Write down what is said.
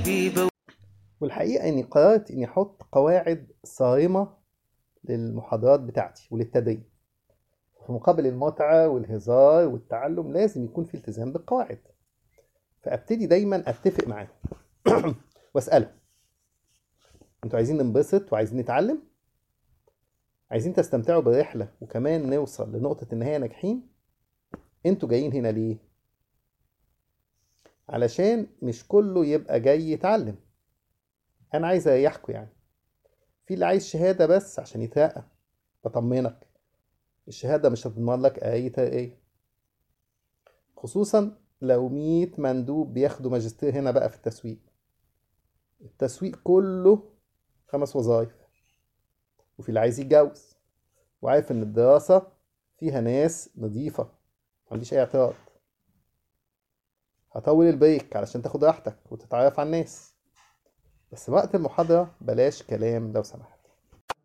حبيبة والحقيقة إني قررت إني أحط قواعد صارمة للمحاضرات بتاعتي وللتدريب في مقابل المتعة والهزار والتعلم لازم يكون في التزام بالقواعد فأبتدي دايما أتفق معاهم وأسألهم أنتوا عايزين ننبسط وعايزين نتعلم؟ عايزين تستمتعوا بالرحلة وكمان نوصل لنقطة النهاية ناجحين؟ انتوا جايين هنا ليه؟ علشان مش كله يبقى جاي يتعلم انا عايز اريحكوا يعني في اللي عايز شهادة بس عشان يترقى بطمنك الشهادة مش هتضمن لك اي ترقية خصوصا لو مية مندوب بياخدوا ماجستير هنا بقى في التسويق التسويق كله خمس وظايف وفي اللي عايز يتجوز وعارف ان الدراسة فيها ناس نظيفة معنديش اي اعتراض هطول البريك علشان تاخد راحتك وتتعرف على الناس بس وقت المحاضرة بلاش كلام لو سمحت